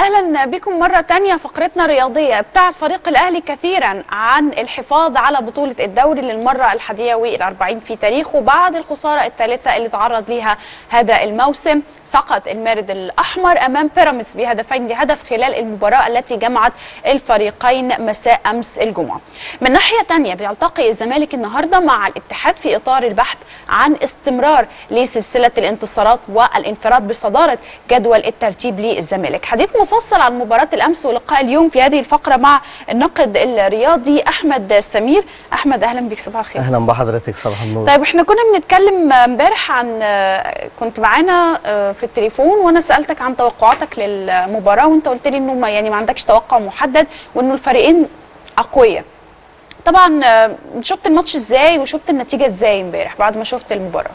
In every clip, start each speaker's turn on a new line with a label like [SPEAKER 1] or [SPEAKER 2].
[SPEAKER 1] اهلا بكم مره تانية فقرتنا الرياضيه ابتعد فريق الاهلي كثيرا عن الحفاظ على بطوله الدوري للمره الحادية والأربعين في تاريخه بعد الخساره الثالثه اللي تعرض لها هذا الموسم سقط المارد الاحمر امام بيراميدز بهدفين لهدف خلال المباراه التي جمعت الفريقين مساء امس الجمعه من ناحيه تانية بيلتقي الزمالك النهارده مع الاتحاد في اطار البحث عن استمرار لسلسله الانتصارات والانفراد بصداره جدول الترتيب للزمالك حديث مفصل عن مباراه الامس ولقاء اليوم في هذه الفقره مع الناقد الرياضي احمد سمير احمد اهلا بك صباح الخير
[SPEAKER 2] اهلا بحضرتك صباح النور
[SPEAKER 1] طيب احنا كنا بنتكلم امبارح عن كنت معانا في التليفون وانا سالتك عن توقعاتك للمباراه وانت قلت لي انه ما يعني ما عندكش توقع محدد وانه الفريقين اقوياء طبعا شفت الماتش ازاي وشفت النتيجه ازاي امبارح بعد ما شفت المباراه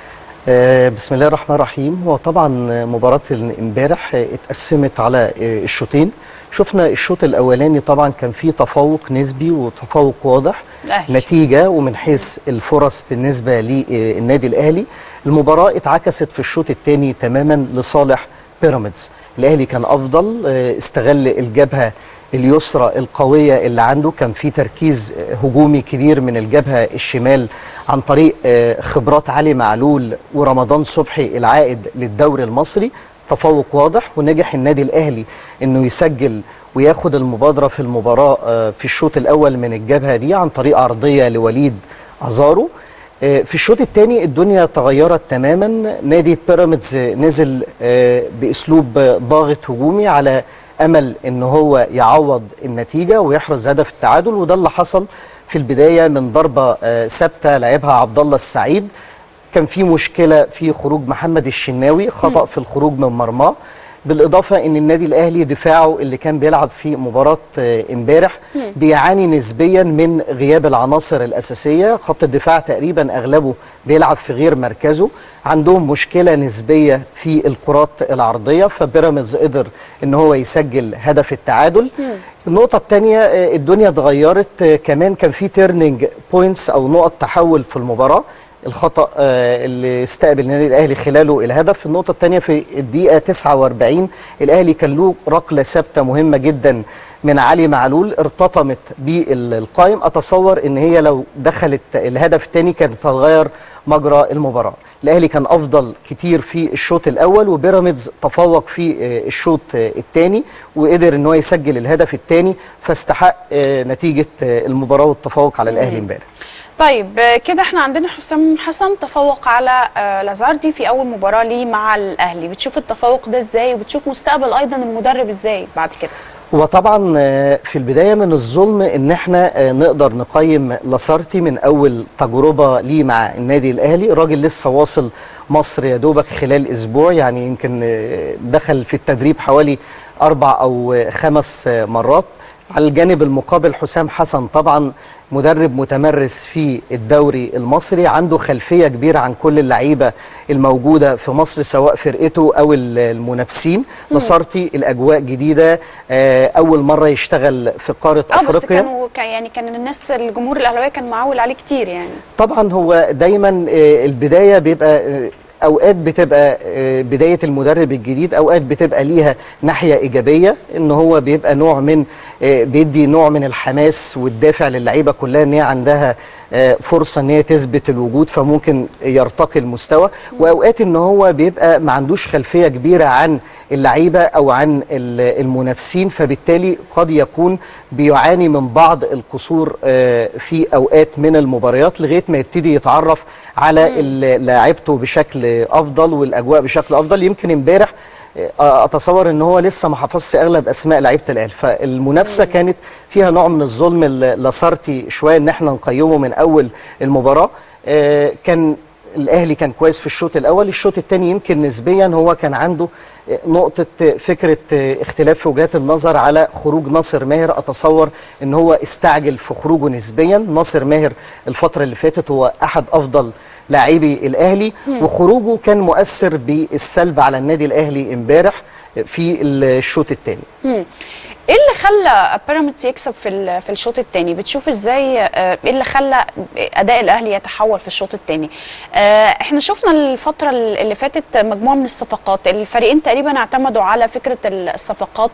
[SPEAKER 2] آه بسم الله الرحمن الرحيم هو طبعا مباراه امبارح اتقسمت على الشوطين شفنا الشوط الاولاني طبعا كان فيه تفوق نسبي وتفوق واضح
[SPEAKER 1] الأهلي.
[SPEAKER 2] نتيجه ومن حيث الفرص بالنسبه للنادي الاهلي المباراه اتعكست في الشوط الثاني تماما لصالح بيراميدز الاهلي كان افضل استغل الجبهه اليسرى القوية اللي عنده كان في تركيز هجومي كبير من الجبهة الشمال عن طريق خبرات علي معلول ورمضان صبحي العائد للدوري المصري تفوق واضح ونجح النادي الأهلي أنه يسجل وياخد المبادرة في المباراة في الشوط الأول من الجبهة دي عن طريق عرضية لوليد عزارو في الشوط الثاني الدنيا تغيرت تماما نادي بيراميدز نزل باسلوب ضاغط هجومي على امل ان هو يعوض النتيجه ويحرز هدف التعادل وده اللي حصل في البدايه من ضربه ثابته لعبها عبد الله السعيد كان في مشكله في خروج محمد الشناوي خطا في الخروج من مرماه بالاضافه ان النادي الاهلي دفاعه اللي كان بيلعب في مباراه امبارح بيعاني نسبيا من غياب العناصر الاساسيه خط الدفاع تقريبا اغلبه بيلعب في غير مركزه عندهم مشكله نسبيه في الكرات العرضيه فبيراميدز قدر ان هو يسجل هدف التعادل النقطه الثانيه الدنيا اتغيرت كمان كان في تيرنينج بوينتس او نقط تحول في المباراه الخطا اللي استقبل النادي الاهلي خلاله الهدف النقطه الثانيه في الدقيقه 49 الاهلي كان له ركله ثابته مهمه جدا من علي معلول ارتطمت بالقائم اتصور ان هي لو دخلت الهدف الثاني كانت هتغير مجرى المباراه الاهلي كان افضل كتير في الشوط الاول وبيراميدز تفوق في الشوط الثاني وقدر ان هو يسجل الهدف الثاني فاستحق نتيجه المباراه والتفوق على الاهلي امبارح
[SPEAKER 1] طيب كده احنا عندنا حسام حسن تفوق على لازاردي في اول مباراه ليه مع الاهلي بتشوف التفوق ده ازاي وبتشوف مستقبل ايضا المدرب ازاي بعد كده
[SPEAKER 2] هو طبعا في البدايه من الظلم ان احنا نقدر نقيم لاسارتي من اول تجربه ليه مع النادي الاهلي الراجل لسه واصل مصر يا دوبك خلال اسبوع يعني يمكن دخل في التدريب حوالي اربع او خمس مرات على الجانب المقابل حسام حسن طبعا مدرب متمرس في الدوري المصري عنده خلفية كبيرة عن كل اللعيبة الموجودة في مصر سواء فرقته أو المنافسين نصرتي الأجواء جديدة أول مرة يشتغل في قارة
[SPEAKER 1] اه
[SPEAKER 2] أفريقيا
[SPEAKER 1] بس كانوا يعني كان الناس الجمهور الأهلاوية كان معول عليه كتير يعني
[SPEAKER 2] طبعا هو دايما البداية بيبقى اوقات بتبقى بدايه المدرب الجديد اوقات بتبقى ليها ناحيه ايجابيه ان هو بيبقى نوع من بيدي نوع من الحماس والدافع للعيبه كلها ان هي عندها فرصه ان هي تثبت الوجود فممكن يرتقي المستوى واوقات ان هو بيبقى ما عندوش خلفيه كبيره عن اللعيبه او عن المنافسين فبالتالي قد يكون بيعاني من بعض القصور في اوقات من المباريات لغايه ما يبتدي يتعرف على لاعيبته بشكل افضل والاجواء بشكل افضل يمكن امبارح اتصور ان هو لسه ما حفظش اغلب اسماء لعيبه الاهلي فالمنافسه كانت فيها نوع من الظلم لاسارتي شويه ان احنا نقيمه من اول المباراه كان الاهلي كان كويس في الشوط الاول الشوط الثاني يمكن نسبيا هو كان عنده نقطة فكرة اختلاف في وجهات النظر على خروج ناصر ماهر أتصور أن هو استعجل في خروجه نسبيا ناصر ماهر الفترة اللي فاتت هو أحد أفضل لاعبي الأهلي وخروجه كان مؤثر بالسلب على النادي الأهلي امبارح في الشوط الثاني
[SPEAKER 1] ايه اللي خلى بيراميدز يكسب في ال- في الشوط الثاني بتشوف ازاي آه، ايه اللي خلى اداء الاهلي يتحول في الشوط الثاني احنا شفنا الفتره اللي فاتت مجموعه من الصفقات الفريقين تقريبا اعتمدوا على فكره الصفقات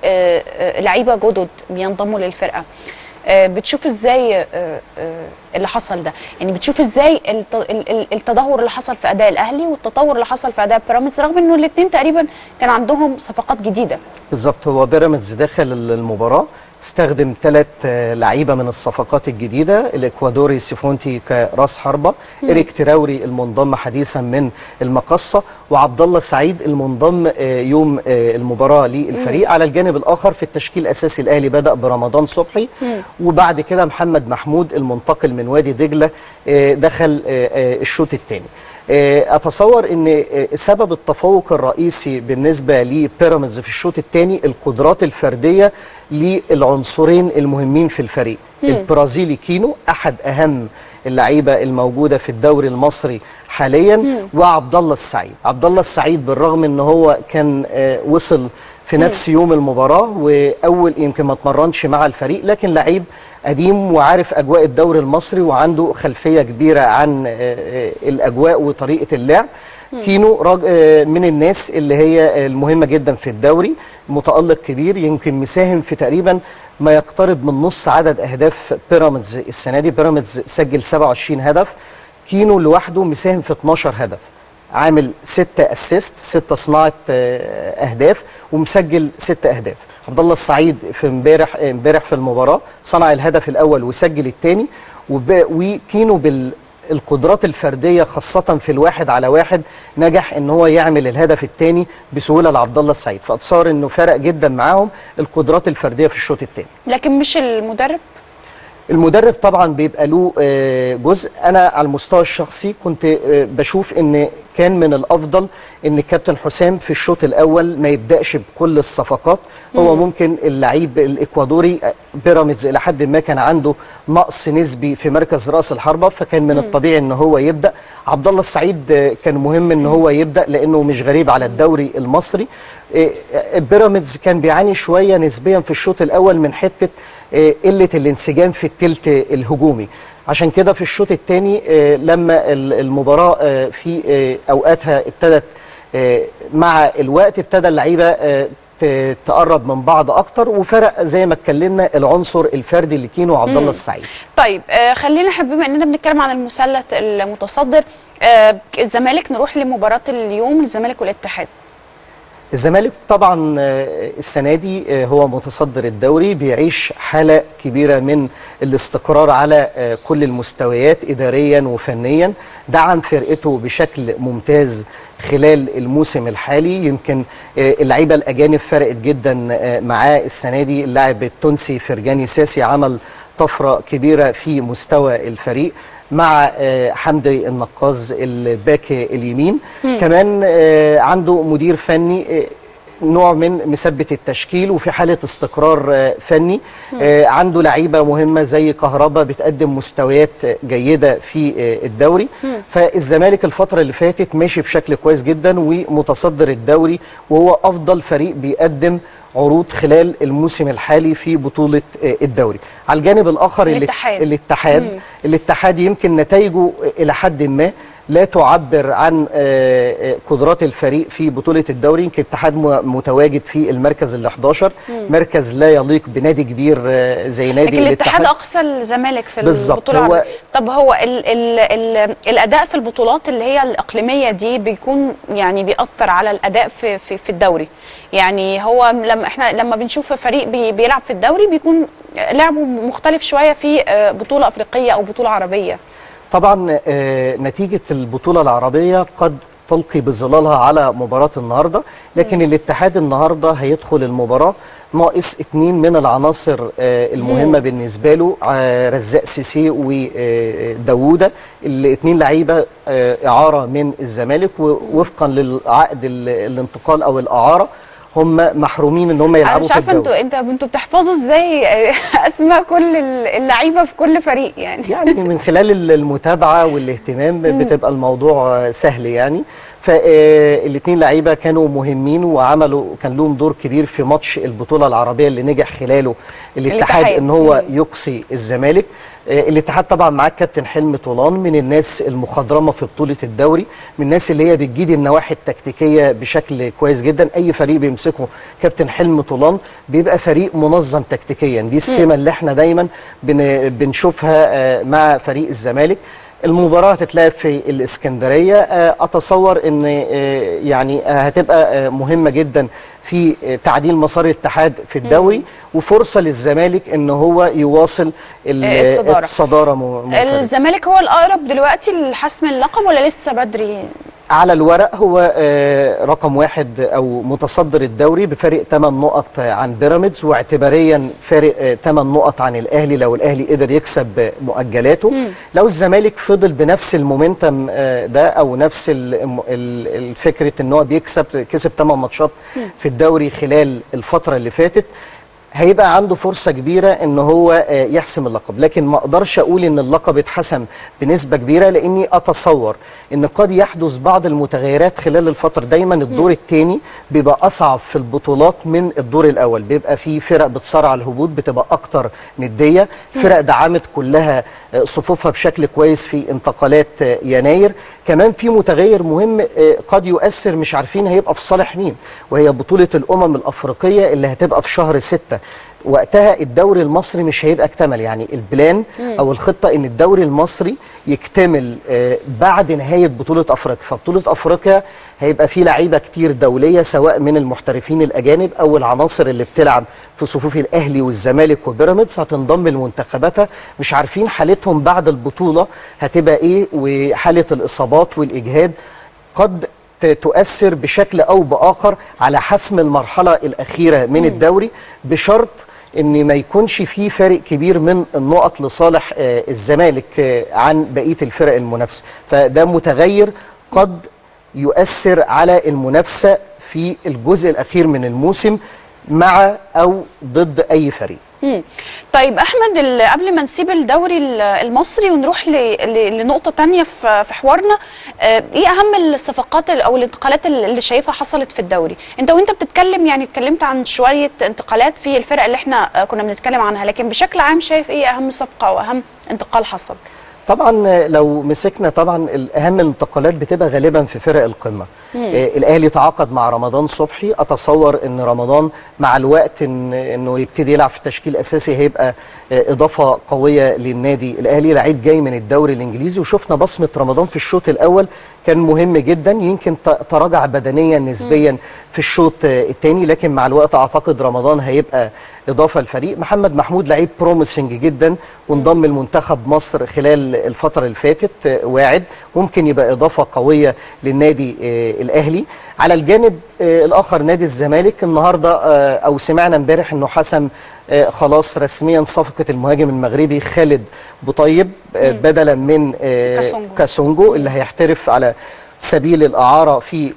[SPEAKER 1] ولعيبه جدد بينضموا للفرقه آه، بتشوف ازاي آه، آه، اللي حصل ده يعني بتشوف ازاي الت- ال- ال- التدهور اللي حصل في اداء الاهلي والتطور اللي حصل في اداء بيراميدز رغم انه الاثنين تقريبا كان عندهم صفقات جديده
[SPEAKER 2] بالظبط هو بيراميدز داخل المباراة استخدم ثلاث لعيبة من الصفقات الجديدة الإكوادوري سيفونتي كراس حربة إريك تراوري المنضم حديثا من المقصة وعبد الله السعيد المنضم آه، يوم آه، المباراة للفريق على الجانب الآخر في التشكيل الأساسي الأهلي بدأ برمضان صبحي وبعد كده محمد محمود المنتقل من وادي دجلة آه، دخل آه، آه، الشوط الثاني آه، اتصور ان آه، سبب التفوق الرئيسي بالنسبه لبيراميدز في الشوط الثاني القدرات الفرديه للعنصرين المهمين في الفريق البرازيلي كينو احد اهم اللعيبه الموجوده في الدوري المصري حاليا وعبد الله السعيد عبد الله السعيد بالرغم ان هو كان آه، وصل في نفس يوم المباراه واول يمكن ما اتمرنش مع الفريق لكن لعيب قديم وعارف اجواء الدوري المصري وعنده خلفيه كبيره عن آه، آه، الاجواء وطريقه اللعب كينو راج... آه، من الناس اللي هي المهمه جدا في الدوري متالق كبير يمكن مساهم في تقريبا ما يقترب من نص عدد اهداف بيراميدز السنه دي بيراميدز سجل 27 هدف كينو لوحده مساهم في 12 هدف عامل ستة اسيست ستة صناعة آه، اهداف ومسجل ستة اهداف عبد الله السعيد في امبارح آه، امبارح في المباراة صنع الهدف الاول وسجل الثاني وكينو بال القدرات الفرديه خاصه في الواحد على واحد نجح ان هو يعمل الهدف الثاني بسهوله لعبد الله السعيد فاتصور انه فرق جدا معاهم القدرات الفرديه في الشوط الثاني
[SPEAKER 1] لكن مش المدرب
[SPEAKER 2] المدرب طبعا بيبقى له آه، جزء انا على المستوى الشخصي كنت آه، بشوف ان كان من الافضل ان الكابتن حسام في الشوط الاول ما يبداش بكل الصفقات هو ممكن اللعيب الاكوادوري آه، بيراميدز الى حد ما كان عنده نقص نسبي في مركز راس الحربه فكان من الطبيعي ان هو يبدا عبد الله السعيد آه، كان مهم ان هو يبدا لانه مش غريب على الدوري المصري آه، آه، بيراميدز كان بيعاني شويه نسبيا في الشوط الاول من حته آه، قله الانسجام في الثلث الهجومي عشان كده في الشوط الثاني لما ال- المباراه آه، في آه، اوقاتها ابتدت آه، مع الوقت ابتدى اللعيبه آه، ت- تقرب من بعض اكتر وفرق زي ما اتكلمنا العنصر الفردي اللي كينو وعبد الله السعيد
[SPEAKER 1] طيب آه خلينا احنا بما اننا بنتكلم عن المثلث المتصدر آه الزمالك نروح لمباراه اليوم الزمالك والاتحاد
[SPEAKER 2] الزمالك طبعا آه، السنه دي آه، هو متصدر الدوري بيعيش حاله كبيره من الاستقرار على آه، كل المستويات اداريا وفنيا دعم فرقته بشكل ممتاز خلال الموسم الحالي يمكن آه، اللعيبه الاجانب فرقت جدا آه، معاه السنه دي اللاعب التونسي فرجاني ساسي عمل طفره كبيره في مستوى الفريق مع آه، حمدي النقاز الباك اليمين كمان آه، عنده مدير فني آه، نوع من مثبت التشكيل وفي حالة استقرار آه، فني آه، عنده لعيبة مهمة زي كهربا بتقدم مستويات آه، جيدة في آه، الدوري فالزمالك الفترة اللي فاتت ماشي بشكل كويس جدا ومتصدر الدوري وهو أفضل فريق بيقدم عروض خلال الموسم الحالي في بطولة آه، الدوري على الجانب الآخر اللي-
[SPEAKER 1] الاتحاد.
[SPEAKER 2] الاتحاد الاتحاد يمكن نتائجه الى حد ما لا تعبر عن آه، آه، قدرات الفريق في بطوله الدوري يمكن الاتحاد م- متواجد في المركز ال 11 مركز لا يليق بنادي كبير آه، زي نادي
[SPEAKER 1] لكن الاتحاد اقصى الزمالك في
[SPEAKER 2] بالظبط،
[SPEAKER 1] البطوله
[SPEAKER 2] هو-
[SPEAKER 1] العربية. طب هو ال ال ال الاداء في البطولات اللي هي الاقليميه دي بيكون يعني بيأثر على الاداء في في, في الدوري يعني هو لما احنا لما بنشوف فريق بي بيلعب في الدوري بيكون لعبه مختلف شويه في آه، بطوله افريقيه او بطوله عربيه
[SPEAKER 2] طبعا آه، نتيجة البطولة العربية قد تلقي بظلالها على مباراة النهاردة لكن الاتحاد النهاردة هيدخل المباراة ناقص اتنين من العناصر آه، المهمة بالنسبة له آه، رزاق سيسي وداوودة الاتنين لعيبة آه، إعارة من الزمالك ووفقا للعقد ال- الانتقال أو الإعارة هم محرومين ان هم
[SPEAKER 1] انا
[SPEAKER 2] يلعبوا
[SPEAKER 1] مش
[SPEAKER 2] في
[SPEAKER 1] عارفه
[SPEAKER 2] الدوري
[SPEAKER 1] انتوا انت انتوا بتحفظوا ازاي اسماء كل اللعيبه في كل فريق يعني
[SPEAKER 2] يعني من خلال المتابعه والاهتمام بتبقى الموضوع سهل يعني فالاثنين لعيبه كانوا مهمين وعملوا كان لهم دور كبير في ماتش البطوله العربيه اللي نجح خلاله الاتحاد
[SPEAKER 1] الاتحاد.
[SPEAKER 2] ان هو يقصي الزمالك آه، الاتحاد طبعا معاه كابتن حلمي طولان من الناس المخضرمه في بطوله الدوري من الناس اللي هي بتجيد النواحي التكتيكيه بشكل كويس جدا اي فريق بيمسكه كابتن حلمي طولان بيبقى فريق منظم تكتيكيا دي السمه اللي احنا دايما بن بنشوفها آه، مع فريق الزمالك المباراة هتتلعب في الإسكندرية آه، أتصور أن آه، يعني آه، هتبقى آه، مهمة جدا في آه، تعديل مسار الاتحاد في الدوري وفرصة للزمالك أن هو يواصل ال-
[SPEAKER 1] آه، الصدارة.
[SPEAKER 2] الصدارة م- منفرد.
[SPEAKER 1] الزمالك هو الاقرب دلوقتي لحسم اللقب ولا لسه بدري
[SPEAKER 2] على الورق هو آه، رقم واحد او متصدر الدوري بفارق 8 نقط عن بيراميدز واعتباريا فارق 8 نقط عن الاهلي لو الاهلي قدر يكسب مؤجلاته لو الزمالك فضل بنفس المومنتم آه، ده او نفس ال- ال- الفكره ان هو بيكسب كسب 8 ماتشات في الدوري خلال الفتره اللي فاتت هيبقى عنده فرصة كبيرة ان هو آه، يحسم اللقب لكن ما اقدرش اقول ان اللقب اتحسم بنسبة كبيرة لاني اتصور ان قد يحدث بعض المتغيرات خلال الفترة دايما الدور الثاني بيبقى اصعب في البطولات من الدور الاول بيبقى في فرق بتصارع الهبوط بتبقى اكتر ندية فرق دعمت كلها آه، صفوفها بشكل كويس في انتقالات آه، يناير كمان في متغير مهم آه، قد يؤثر مش عارفين هيبقى في صالح مين وهي بطولة الأمم الأفريقية اللي هتبقى في شهر ستة وقتها الدوري المصري مش هيبقى اكتمل يعني البلان او الخطه ان الدوري المصري يكتمل آه، بعد نهايه بطوله افريقيا فبطوله افريقيا هيبقى فيه لعيبه كتير دوليه سواء من المحترفين الاجانب او العناصر اللي بتلعب في صفوف الاهلي والزمالك وبيراميدز هتنضم لمنتخباتها مش عارفين حالتهم بعد البطوله هتبقى ايه وحاله الاصابات والاجهاد قد ت- تؤثر بشكل او باخر على حسم المرحله الاخيره من الدوري بشرط ان ما يكونش في فارق كبير من النقط لصالح آه، الزمالك آه، عن بقيه الفرق المنافسه فده متغير قد يؤثر على المنافسه في الجزء الاخير من الموسم مع او ضد اي فريق
[SPEAKER 1] مم. طيب احمد ال- قبل ما نسيب الدوري ال- المصري ونروح ل- ل- لنقطه تانية في في حوارنا آه، ايه اهم الصفقات ال- او الانتقالات ال- اللي شايفها حصلت في الدوري انت وانت بتتكلم يعني اتكلمت عن شويه انتقالات في الفرق اللي احنا آه، كنا بنتكلم عنها لكن بشكل عام شايف ايه اهم صفقه او اهم انتقال حصل
[SPEAKER 2] طبعا لو مسكنا طبعا الاهم الانتقالات بتبقى غالبا في فرق القمه آه الاهلي تعاقد مع رمضان صبحي اتصور ان رمضان مع الوقت إن انه يبتدي يلعب في تشكيل اساسي هيبقى آه اضافه قويه للنادي الاهلي لعيب جاي من الدوري الانجليزي وشفنا بصمه رمضان في الشوط الاول كان مهم جدا يمكن ت- تراجع بدنيا نسبيا في الشوط الثاني لكن مع الوقت اعتقد رمضان هيبقى اضافه للفريق محمد محمود لعيب بروميسنج جدا وانضم لمنتخب مصر خلال الفتره اللي فاتت آه، واعد ممكن يبقى اضافه قويه للنادي آه، الاهلي على الجانب آه، الاخر نادي الزمالك النهارده آه، او سمعنا امبارح انه حسم آه، خلاص رسميا صفقه المهاجم المغربي خالد بوطيب آه، بدلا من آه،
[SPEAKER 1] كاسونجو.
[SPEAKER 2] كاسونجو اللي هيحترف على سبيل الاعاره في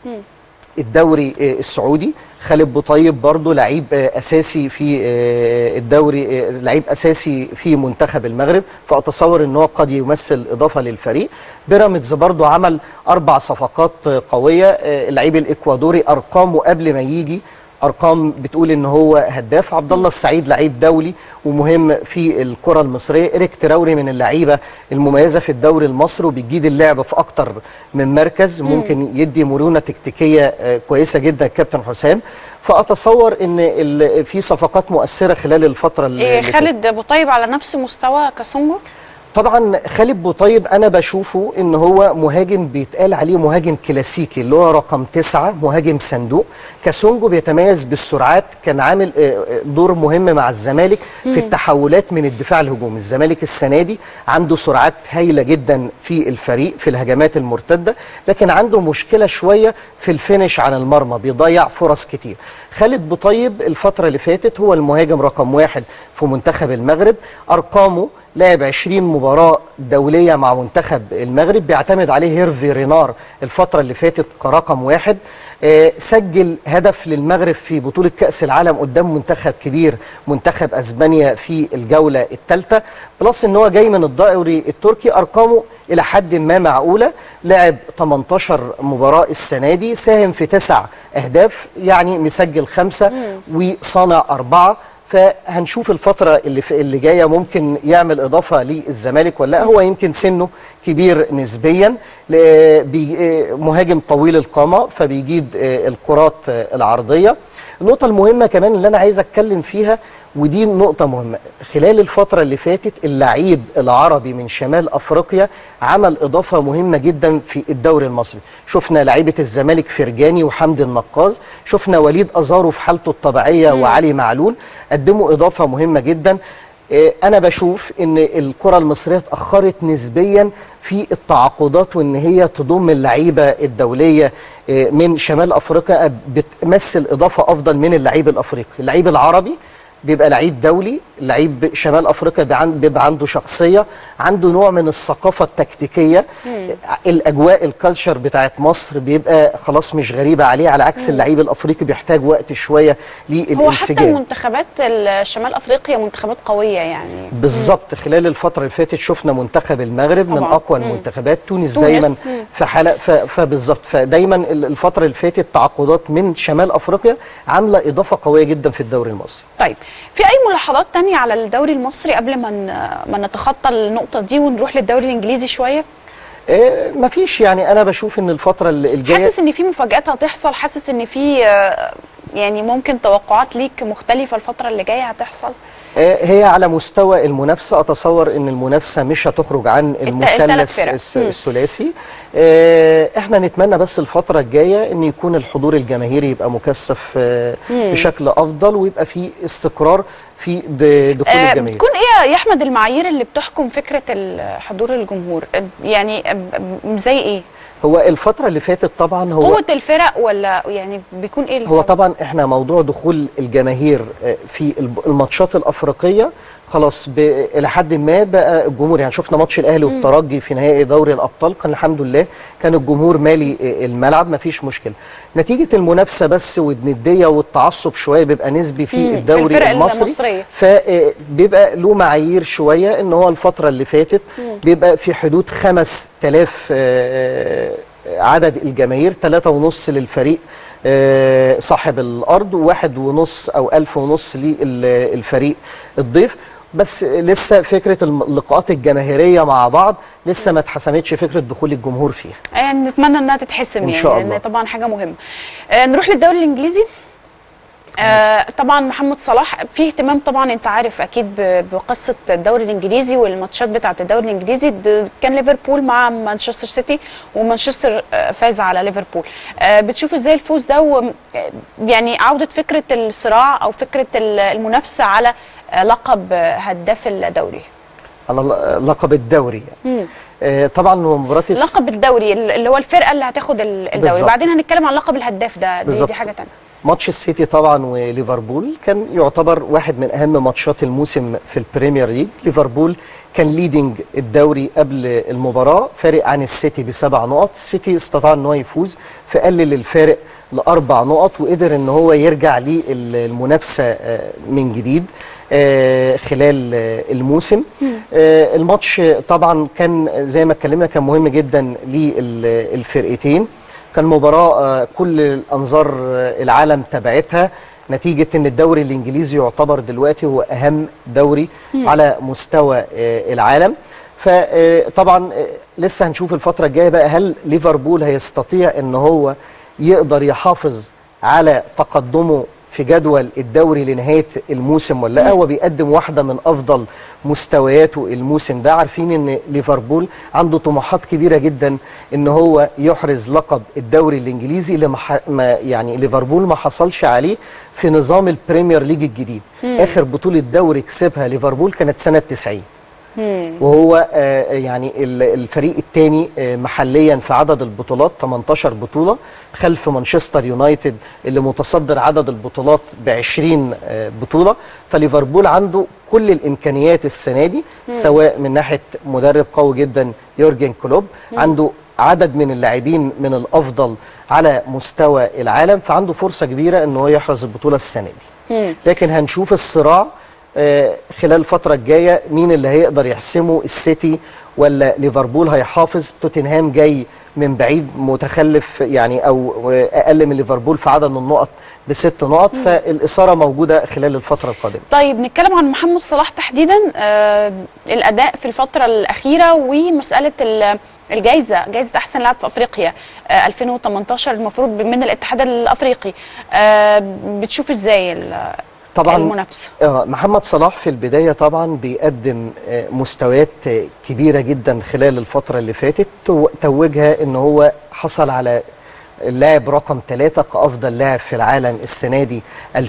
[SPEAKER 2] الدوري آه، السعودي خالد بوطيب برضه لعيب آه، اساسي في آه، الدوري آه، لعيب اساسي في منتخب المغرب فاتصور ان هو قد يمثل اضافه للفريق بيراميدز برضه عمل اربع صفقات آه، قويه آه، اللعيب الاكوادوري ارقامه قبل ما يجي ارقام بتقول ان هو هداف عبد الله السعيد لعيب دولي ومهم في الكره المصريه اريك تراوري من اللعيبه المميزه في الدوري المصري وبيجيد اللعب في اكتر من مركز ممكن يدي مرونه تكتيكيه آه، كويسه جدا كابتن حسام فاتصور ان ال- في صفقات مؤثره خلال الفتره اللي
[SPEAKER 1] إيه
[SPEAKER 2] اللي
[SPEAKER 1] خالد بوطيب على نفس مستوى كاسونجو
[SPEAKER 2] طبعا خالد بوطيب انا بشوفه ان هو مهاجم بيتقال عليه مهاجم كلاسيكي اللي هو رقم تسعة مهاجم صندوق كاسونجو بيتميز بالسرعات كان عامل آه، آه، دور مهم مع الزمالك في التحولات من الدفاع الهجومي الزمالك السنه دي عنده سرعات هايله جدا في الفريق في الهجمات المرتده لكن عنده مشكله شويه في الفينش عن المرمى بيضيع فرص كتير خالد بوطيب الفتره اللي فاتت هو المهاجم رقم واحد في منتخب المغرب ارقامه لعب 20 مباراة دولية مع منتخب المغرب بيعتمد عليه هيرفي رينار الفترة اللي فاتت كرقم واحد آه، سجل هدف للمغرب في بطولة كأس العالم قدام منتخب كبير منتخب أسبانيا في الجولة الثالثة بلس ان هو جاي من الدوري التركي أرقامه إلى حد ما معقولة لعب 18 مباراة السنة دي ساهم في تسع أهداف يعني مسجل خمسة وصانع أربعة فهنشوف الفترة اللي في اللي جاية ممكن يعمل إضافة للزمالك ولا لا هو يمكن سنه كبير نسبيا ل- بي- آه، مهاجم طويل القامة فبيجيد آه، الكرات آه، العرضية النقطة المهمة كمان اللي أنا عايز أتكلم فيها ودي نقطة مهمة خلال الفترة اللي فاتت اللعيب العربي من شمال أفريقيا عمل إضافة مهمة جدا في الدوري المصري شفنا لعيبة الزمالك فرجاني وحمد النقاز شفنا وليد أزارو في حالته الطبيعية وعلي معلول قدموا إضافة مهمة جدا آه، أنا بشوف إن الكرة المصرية اتأخرت نسبيا في التعاقدات وإن هي تضم اللعيبة الدولية آه، من شمال أفريقيا بتمثل إضافة أفضل من اللعيب الأفريقي اللعيب العربي بيبقى لعيب دولي لعيب شمال افريقيا بيبقى عن- بيبقى عنده شخصيه عنده نوع من الثقافه التكتيكيه الاجواء الكالتشر بتاعت مصر بيبقى خلاص مش غريبه عليه على عكس اللعيب الافريقي بيحتاج وقت شويه
[SPEAKER 1] هو حتى
[SPEAKER 2] للانسجام
[SPEAKER 1] منتخبات شمال افريقيا منتخبات قويه يعني
[SPEAKER 2] بالظبط خلال الفترة اللي فاتت شفنا منتخب المغرب من
[SPEAKER 1] طبعاً.
[SPEAKER 2] أقوى
[SPEAKER 1] مم.
[SPEAKER 2] المنتخبات تونس,
[SPEAKER 1] تونس.
[SPEAKER 2] دايما
[SPEAKER 1] مم.
[SPEAKER 2] في حالة ف- فبالظبط فدايما ال- الفترة اللي فاتت تعاقدات من شمال أفريقيا عاملة إضافة قوية جدا في الدوري المصري
[SPEAKER 1] طيب في اي ملاحظات تانية على الدوري المصري قبل ما ن- ما نتخطى النقطه دي ونروح للدوري الانجليزي شويه
[SPEAKER 2] آه، مفيش يعني أنا بشوف إن الفترة اللي- الجاية
[SPEAKER 1] حاسس ان في مفاجات هتحصل حاسس ان في آه، يعني ممكن توقعات ليك مختلفه الفتره اللي جايه هتحصل
[SPEAKER 2] آه، هي على مستوى المنافسة أتصور أن المنافسة مش هتخرج عن
[SPEAKER 1] التلات
[SPEAKER 2] المثلث
[SPEAKER 1] فرق.
[SPEAKER 2] الس-
[SPEAKER 1] مم.
[SPEAKER 2] الثلاثي آه، احنا نتمنى بس الفترة الجاية أن يكون الحضور الجماهيري يبقى مكثف آه، بشكل أفضل ويبقى في استقرار في د- دخول
[SPEAKER 1] آه،
[SPEAKER 2] الجماهير
[SPEAKER 1] بتكون ايه يا احمد المعايير اللي بتحكم فكره ال- حضور الجمهور آه، يعني آه، ب- زي ايه
[SPEAKER 2] هو الفترة اللي فاتت طبعا هو
[SPEAKER 1] قوه الفرق ولا يعني بيكون ايه
[SPEAKER 2] هو
[SPEAKER 1] السبب؟
[SPEAKER 2] طبعا احنا موضوع دخول الجماهير آه، في الب- الماتشات الافريقيه خلاص ب- الى حد ما بقى الجمهور يعني شفنا ماتش الاهلي والترجي في نهائي دوري الابطال كان الحمد لله كان الجمهور مالي آه، الملعب ما فيش مشكله نتيجه المنافسه بس والنديه والتعصب شويه بيبقى نسبي في
[SPEAKER 1] مم، في
[SPEAKER 2] الدوري
[SPEAKER 1] الفرق
[SPEAKER 2] المصري
[SPEAKER 1] المصرية.
[SPEAKER 2] فبيبقى له معايير شويه ان هو الفتره اللي فاتت بيبقى في حدود 5000 آه، عدد الجماهير ثلاثة ونص للفريق آه، صاحب الأرض وواحد ونص أو ألف ونص للفريق الضيف بس لسه فكرة الم- اللقاءات الجماهيرية مع بعض لسه ما اتحسمتش فكرة دخول الجمهور فيها
[SPEAKER 1] يعني نتمنى انها تتحسم
[SPEAKER 2] إن
[SPEAKER 1] يعني
[SPEAKER 2] شاء
[SPEAKER 1] لان
[SPEAKER 2] الله.
[SPEAKER 1] طبعا حاجه مهمه آه نروح للدوري الانجليزي آه طبعا محمد صلاح في اهتمام طبعا انت عارف اكيد ب- بقصه الدوري الانجليزي والماتشات بتاعه الدوري الانجليزي د- كان ليفربول مع مانشستر سيتي ومانشستر آه، فاز على ليفربول آه بتشوف ازاي الفوز ده و- آه، يعني عوده فكره الصراع او فكره ال- المنافسه على آه، لقب آه، هداف الدوري
[SPEAKER 2] على ل- لقب الدوري يعني. آه، طبعا مباراة الس-
[SPEAKER 1] لقب الدوري اللي هو الفرقه اللي هتاخد ال- الدوري
[SPEAKER 2] بالظبط.
[SPEAKER 1] بعدين هنتكلم عن لقب الهداف ده دي,
[SPEAKER 2] بالظبط.
[SPEAKER 1] دي حاجه تانية
[SPEAKER 2] ماتش السيتي طبعا وليفربول كان يعتبر واحد من اهم ماتشات الموسم في البريمير ليج ليفربول كان ليدنج الدوري قبل المباراه فارق عن السيتي بسبع نقط السيتي استطاع ان هو يفوز فقلل الفارق لاربع نقط وقدر ان هو يرجع للمنافسه آه، من جديد آه، خلال آه، الموسم آه، الماتش طبعا كان زي ما اتكلمنا كان مهم جدا للفرقتين كان مباراة آه، كل الأنظار آه، العالم تبعتها نتيجة أن الدوري الإنجليزي يعتبر دلوقتي هو أهم دوري على مستوى آه، العالم فطبعا لسه هنشوف الفترة الجاية بقى هل ليفربول هيستطيع أن هو يقدر يحافظ على تقدمه في جدول الدوري لنهاية الموسم ولا لا هو بيقدم واحدة من أفضل مستوياته الموسم ده عارفين أن ليفربول عنده طموحات كبيرة جدا أن هو يحرز لقب الدوري الإنجليزي اللي ما ح- ما يعني ليفربول ما حصلش عليه في نظام البريمير ليج الجديد آخر بطولة دوري كسبها ليفربول كانت سنة 90 وهو آه، يعني ال- الفريق الثاني محليا في عدد البطولات 18 بطوله خلف مانشستر يونايتد اللي متصدر عدد البطولات ب 20 آه، بطوله فليفربول عنده كل الامكانيات السنه دي سواء من ناحيه مدرب قوي جدا يورجن كلوب عنده عدد من اللاعبين من الافضل على مستوى العالم فعنده فرصه كبيره ان هو يحرز البطوله السنه دي لكن هنشوف الصراع آه، خلال الفتره الجايه مين اللي هيقدر يحسمه السيتي ولا ليفربول هيحافظ توتنهام جاي من بعيد متخلف يعني او اقل من ليفربول في عدد النقط بست نقط فالاثاره موجوده خلال الفتره القادمه
[SPEAKER 1] طيب نتكلم عن محمد صلاح تحديدا آه الاداء في الفتره الاخيره ومساله ال- الجائزه جائزه احسن لاعب في افريقيا آه 2018 المفروض من الاتحاد الافريقي آه بتشوف ازاي ال-
[SPEAKER 2] طبعا
[SPEAKER 1] المنافسه
[SPEAKER 2] آه، محمد صلاح في البداية طبعا بيقدم آه، مستويات آه، كبيرة جدا خلال الفترة اللي فاتت تو- توجها ان هو حصل على اللاعب رقم ثلاثة كأفضل لاعب في العالم السنة دي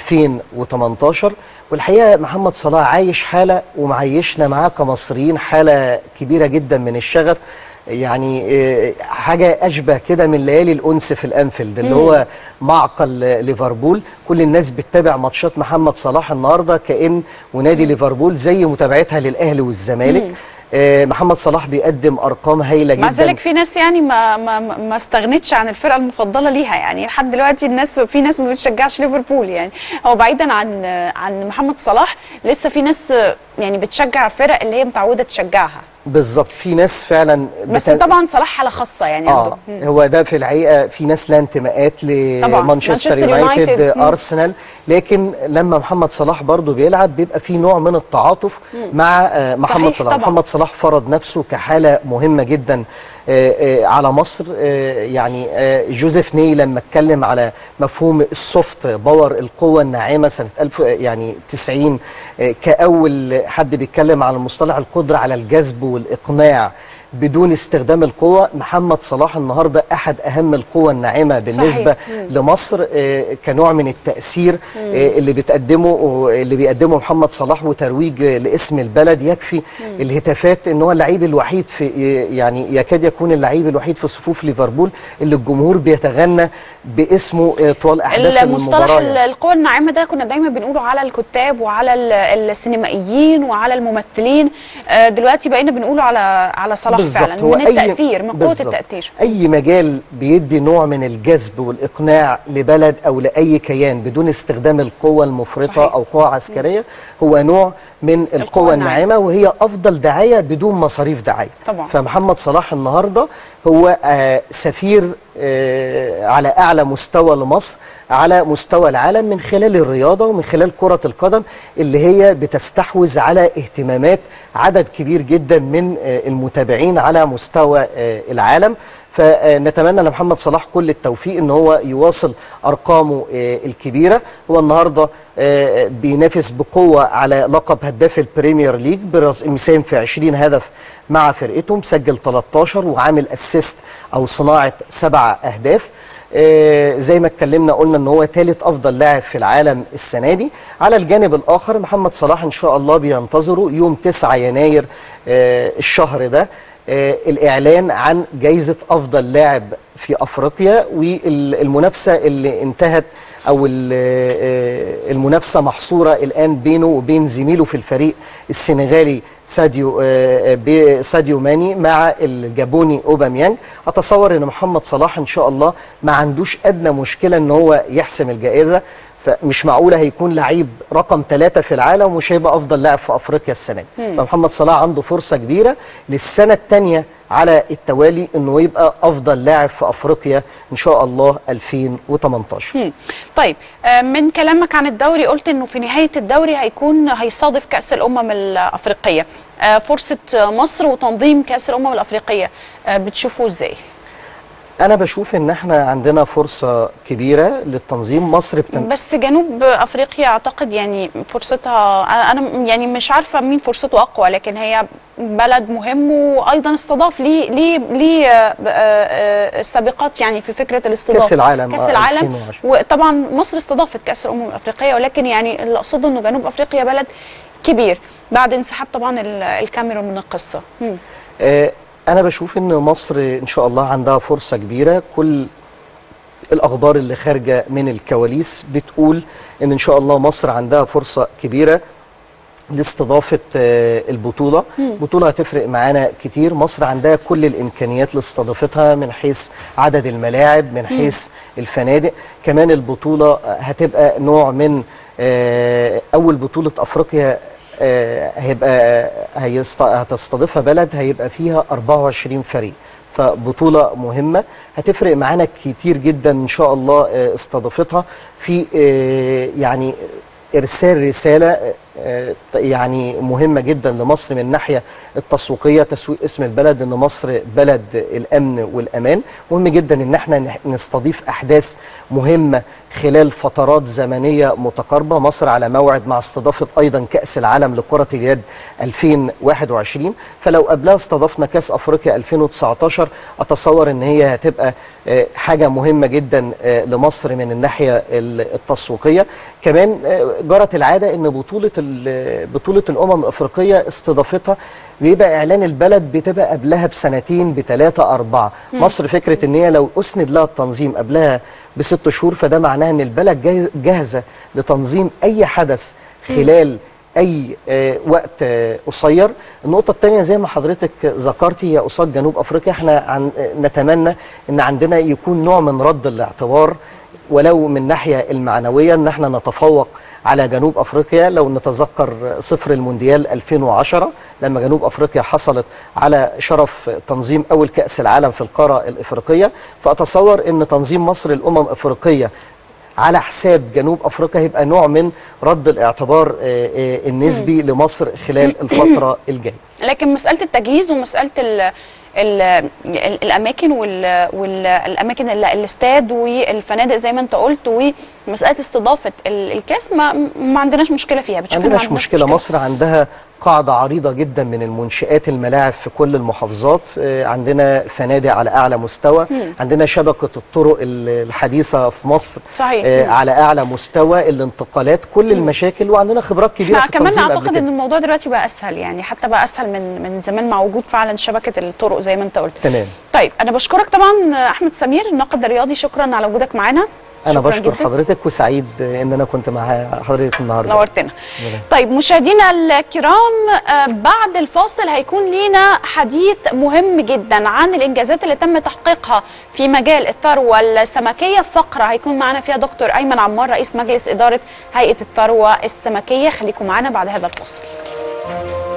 [SPEAKER 2] 2018 والحقيقة محمد صلاح عايش حالة ومعيشنا معاه كمصريين حالة كبيرة جدا من الشغف يعني آه، حاجة أشبه كده من ليالي الأنس في الأنفيلد اللي هو معقل آه، ليفربول كل الناس بتتابع ماتشات محمد صلاح النهاردة كأن ونادي ليفربول زي متابعتها للأهلي والزمالك آه، محمد صلاح بيقدم أرقام هايلة جدا
[SPEAKER 1] مع ذلك في ناس يعني ما ما ما- ما استغنتش عن الفرقه المفضله ليها يعني لحد دلوقتي الناس في ناس ما بتشجعش ليفربول يعني هو بعيدا عن عن محمد صلاح لسه في ناس يعني بتشجع الفرق اللي هي متعوده تشجعها
[SPEAKER 2] بالظبط في ناس فعلا
[SPEAKER 1] بس
[SPEAKER 2] بت-
[SPEAKER 1] طبعا صلاح حاله خاصه يعني
[SPEAKER 2] اه
[SPEAKER 1] عنده مم.
[SPEAKER 2] هو ده في الحقيقه في ناس لها انتماءات
[SPEAKER 1] طبعاً.
[SPEAKER 2] لمانشستر
[SPEAKER 1] مانشستر
[SPEAKER 2] يونايتد
[SPEAKER 1] يونايتد. مم.
[SPEAKER 2] ارسنال لكن لما محمد صلاح برضه بيلعب بيبقى في نوع من التعاطف مع آه، محمد
[SPEAKER 1] صحيح
[SPEAKER 2] صلاح
[SPEAKER 1] طبعاً.
[SPEAKER 2] محمد صلاح فرض نفسه كحاله مهمه جدا آه، آه، على مصر آه، يعني آه، جوزيف ني لما اتكلم على مفهوم السوفت باور القوه الناعمه سنه 1000 يعني 90 آه، كاول حد بيتكلم على مصطلح القدره على الجذب والاقناع بدون استخدام القوة محمد صلاح النهاردة أحد أهم القوى الناعمة بالنسبة
[SPEAKER 1] صحيح.
[SPEAKER 2] لمصر آه، كنوع من التأثير آه، اللي بتقدمه اللي بيقدمه محمد صلاح وترويج آه، لاسم البلد يكفي الهتافات ان هو اللعيب الوحيد في آه، يعني يكاد يكون اللعيب الوحيد في صفوف ليفربول اللي الجمهور بيتغنى باسمه آه، طوال احداث
[SPEAKER 1] المصطلح
[SPEAKER 2] المباراة
[SPEAKER 1] ال-
[SPEAKER 2] يعني.
[SPEAKER 1] القوى الناعمه ده كنا دايما بنقوله على الكتاب وعلى ال- السينمائيين وعلى الممثلين آه، دلوقتي بقينا بنقوله على على صلاح فعلا
[SPEAKER 2] هو
[SPEAKER 1] من
[SPEAKER 2] أي-
[SPEAKER 1] التاثير من قوه
[SPEAKER 2] بالظبط.
[SPEAKER 1] التاثير
[SPEAKER 2] اي مجال بيدي نوع من الجذب والاقناع لبلد او لاي كيان بدون استخدام القوه المفرطه
[SPEAKER 1] صحيح.
[SPEAKER 2] او قوه عسكريه هو نوع من القوه
[SPEAKER 1] الناعمة.
[SPEAKER 2] الناعمه وهي افضل دعايه بدون مصاريف دعايه
[SPEAKER 1] طبعا.
[SPEAKER 2] فمحمد صلاح النهارده هو آه سفير آه على اعلى مستوى لمصر على مستوى العالم من خلال الرياضه ومن خلال كره القدم اللي هي بتستحوذ على اهتمامات عدد كبير جدا من آه المتابعين على مستوى آه العالم فنتمنى لمحمد صلاح كل التوفيق ان هو يواصل ارقامه آه الكبيره هو النهارده آه بينافس بقوه على لقب هداف البريمير ليج برص- مساهم في 20 هدف مع فرقته مسجل 13 وعامل اسيست او صناعه سبع اهداف آه، زي ما اتكلمنا قلنا ان هو ثالث افضل لاعب في العالم السنه دي على الجانب الاخر محمد صلاح ان شاء الله بينتظره يوم 9 يناير آه، الشهر ده آه، الاعلان عن جائزه افضل لاعب في افريقيا والمنافسه اللي انتهت او ال- آه، المنافسه محصوره الان بينه وبين زميله في الفريق السنغالي ساديو آه، بي- ساديو ماني مع الجابوني اوباميانج اتصور ان محمد صلاح ان شاء الله ما عندوش ادنى مشكله ان هو يحسم الجائزه فمش معقوله هيكون لعيب رقم ثلاثة في العالم ومش هيبقى افضل لاعب في افريقيا السنه دي فمحمد صلاح عنده فرصه كبيره للسنه الثانيه على التوالي انه يبقى افضل لاعب في افريقيا ان شاء الله 2018
[SPEAKER 1] مم. طيب آه، من كلامك عن الدوري قلت انه في نهايه الدوري هيكون هيصادف كاس الامم الافريقيه آه، فرصه مصر وتنظيم كاس الامم الافريقيه آه، بتشوفوه ازاي
[SPEAKER 2] انا بشوف ان احنا عندنا فرصه كبيره للتنظيم مصر بتن...
[SPEAKER 1] بس جنوب افريقيا اعتقد يعني فرصتها انا يعني مش عارفه مين فرصته اقوى لكن هي بلد مهم وايضا استضاف ليه ليه ليه آه، آه، سابقات يعني في فكره الاستضافه
[SPEAKER 2] كأس العالم،
[SPEAKER 1] كاس
[SPEAKER 2] آه،
[SPEAKER 1] العالم
[SPEAKER 2] 2010.
[SPEAKER 1] وطبعا مصر استضافت كاس الامم الافريقيه ولكن يعني اللي اقصده انه جنوب افريقيا بلد كبير بعد انسحاب طبعا ال- الكاميرون من القصه مم.
[SPEAKER 2] آه، انا بشوف ان مصر ان شاء الله عندها فرصه كبيره كل الاخبار اللي خارجه من الكواليس بتقول ان ان شاء الله مصر عندها فرصه كبيره لاستضافه آه، البطوله بطوله هتفرق معانا كتير مصر عندها كل الامكانيات لاستضافتها من حيث عدد الملاعب من حيث الفنادق كمان البطوله هتبقى نوع من آه، اول بطوله افريقيا آه، هيبقى هيست- هتستضيفها بلد هيبقى فيها 24 فريق فبطولة مهمة هتفرق معانا كتير جدا إن شاء الله آه، استضافتها في آه، يعني إرسال رسالة آه، يعني مهمة جدا لمصر من الناحية التسويقية تسويق اسم البلد إن مصر بلد الأمن والأمان مهم جدا إن احنا نح- نستضيف أحداث مهمة خلال فترات زمنية متقاربة مصر على موعد مع استضافة أيضا كأس العالم لكرة اليد 2021 فلو قبلها استضفنا كأس أفريقيا 2019 أتصور إن هي هتبقى آه، حاجة مهمة جدا آه، لمصر من الناحية ال- التسويقية كمان آه، جرت العادة إن بطولة ال- بطولة الأمم الأفريقية استضافتها بيبقى إعلان البلد بتبقى قبلها بسنتين بثلاثة أربعة مصر فكرة إن هي لو أسند لها التنظيم قبلها بست شهور فده معناه إن البلد جاهز- جاهزة لتنظيم أي حدث خلال اي آه، وقت آه، قصير النقطه الثانيه زي ما حضرتك ذكرتي هي قصاد جنوب افريقيا احنا عن آه، نتمنى ان عندنا يكون نوع من رد الاعتبار ولو من الناحيه المعنويه ان احنا نتفوق على جنوب افريقيا لو نتذكر صفر المونديال 2010 لما جنوب افريقيا حصلت على شرف تنظيم اول كاس العالم في القاره الافريقيه فاتصور ان تنظيم مصر الامم الافريقيه على حساب جنوب افريقيا هيبقى نوع من رد الاعتبار آه، آه، النسبي لمصر خلال الفتره الجايه
[SPEAKER 1] لكن مساله التجهيز ومساله ال ال ال الاماكن وال والاماكن ال- الاستاد والفنادق زي ما انت قلت ومساله استضافه ال- الكاس ما ما عندناش مشكله فيها
[SPEAKER 2] ما
[SPEAKER 1] بتشوف إن
[SPEAKER 2] عندناش مشكله مصر عندها قاعده عريضه جدا من المنشآت الملاعب في كل المحافظات آه، عندنا فنادق على اعلى مستوى عندنا شبكه الطرق ال- الحديثه في مصر
[SPEAKER 1] صحيح.
[SPEAKER 2] آه،
[SPEAKER 1] مم.
[SPEAKER 2] على اعلى مستوى الانتقالات كل المشاكل وعندنا خبرات كبيره
[SPEAKER 1] احنا
[SPEAKER 2] في
[SPEAKER 1] كمان
[SPEAKER 2] التنظيم قبل
[SPEAKER 1] اعتقد
[SPEAKER 2] كده.
[SPEAKER 1] ان الموضوع دلوقتي بقى اسهل يعني حتى بقى اسهل من من زمان مع وجود فعلا شبكه الطرق زي ما انت قلت
[SPEAKER 2] تمام
[SPEAKER 1] طيب انا بشكرك طبعا احمد سمير الناقد الرياضي شكرا على وجودك معانا
[SPEAKER 2] انا
[SPEAKER 1] شكراً
[SPEAKER 2] بشكر
[SPEAKER 1] جداً.
[SPEAKER 2] حضرتك وسعيد آه، ان انا كنت مع حضرتك النهارده
[SPEAKER 1] نورتنا طيب مشاهدينا الكرام آه، بعد الفاصل هيكون لينا حديث مهم جدا عن الانجازات اللي تم تحقيقها في مجال الثروه السمكيه فقره هيكون معنا فيها دكتور ايمن عمار رئيس مجلس اداره هيئه الثروه السمكيه خليكم معنا بعد هذا الفاصل